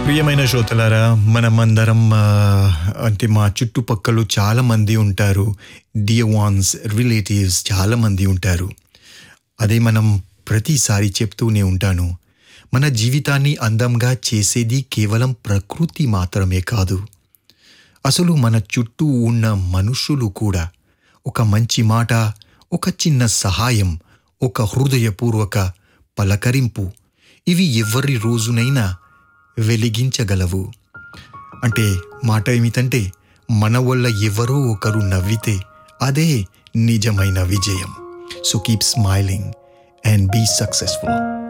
ప్రియమైన శ్రోతలారా మనమందరం ఆ, అంటే మా చుట్టుపక్కల చాలా మంది ఉంటారు డియర్ వాన్స్ రిలేటివ్స్ చాలా మంది ఉంటారు అదే మనం ప్రతిసారి చెప్తూనే ఉంటాను మన జీవితాన్ని అందంగా చేసేది కేవలం ప్రకృతి మాత్రమే కాదు అసలు మన చుట్టూ ఉన్న మనుషులు కూడా ఒక మంచి మాట ఒక చిన్న సహాయం ఒక హృదయపూర్వక పలకరింపు ఇవి ఎవరి రోజునైనా వెలిగించగలవు అంటే మాట ఏమిటంటే మన వల్ల ఎవరో ఒకరు నవ్వితే అదే నిజమైన విజయం so keep smiling and be successful